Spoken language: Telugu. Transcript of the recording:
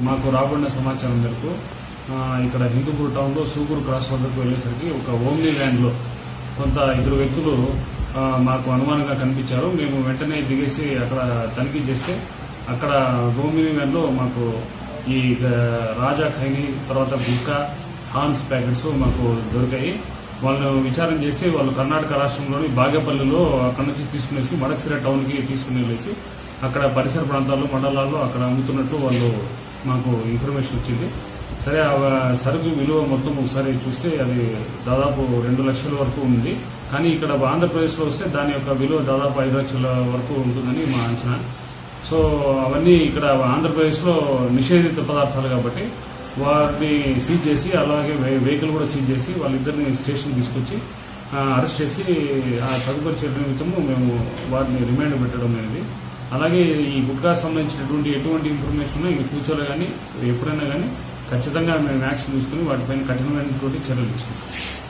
మాకు రాబడిన సమాచారం మేరకు ఆ, ఇక్కడ హిందూపూర్ టౌన్లో సూగూరు క్రాస్ వద్దకు వెళ్ళేసరికి ఒక ఓమ్నీ వ్యాన్లో కొంత ఇద్దరు వ్యక్తులు ఆ, మాకు అనుమానంగా కనిపించారు మేము వెంటనే దిగేసి అక్కడ తనిఖీ చేస్తే అక్కడ ఓమ్నీ వ్యాన్లో మాకు ఈ ఆ, రాజా ఖైని తర్వాత గుట్కా హాన్స్ ప్యాకెట్స్ మాకు దొరికాయి వాళ్ళను విచారణ చేస్తే వాళ్ళు కర్ణాటక రాష్ట్రంలోని బాగేపల్లిలో అక్కడ నుంచి తీసుకునేసి మడకసిర టౌన్కి తీసుకుని వెళ్ళేసి అక్కడ పరిసర ప్రాంతాల్లో మండలాల్లో అక్కడ అమ్ముతున్నట్టు వాళ్ళు మాకు ఇన్ఫర్మేషన్ వచ్చింది సరే ఆ సరుకు విలువ మొత్తం ఒకసారి చూస్తే అది దాదాపు రెండు లక్షల వరకు ఉంది కానీ ఇక్కడ ఆంధ్రప్రదేశ్లో వస్తే దాని యొక్క విలువ దాదాపు ఐదు లక్షల వరకు ఉంటుందని మా అంచనా సో అవన్నీ ఇక్కడ ఆంధ్రప్రదేశ్లో నిషేధిత పదార్థాలు కాబట్టి వారిని సీజ్ చేసి అలాగే వె- వెహికల్ కూడా సీజ్ చేసి వాళ్ళిద్దరిని స్టేషన్ తీసుకొచ్చి ఆ, అరెస్ట్ చేసి ఆ తదుపరి చర్య నిమిత్తము మేము వారిని రిమాండ్ పెట్టడం అనేది అలాగే ఈ గుట్కా సంబంధించినటువంటి ఎటువంటి ఇన్ఫర్మేషన్ ఉన్నా ఈ ఫ్యూచర్లో కానీ ఎప్పుడైనా కానీ ఖచ్చితంగా మేము యాక్షన్ తీసుకుని వాటిపైన కఠినమైనటువంటి చర్యలు తీసుకుంటాం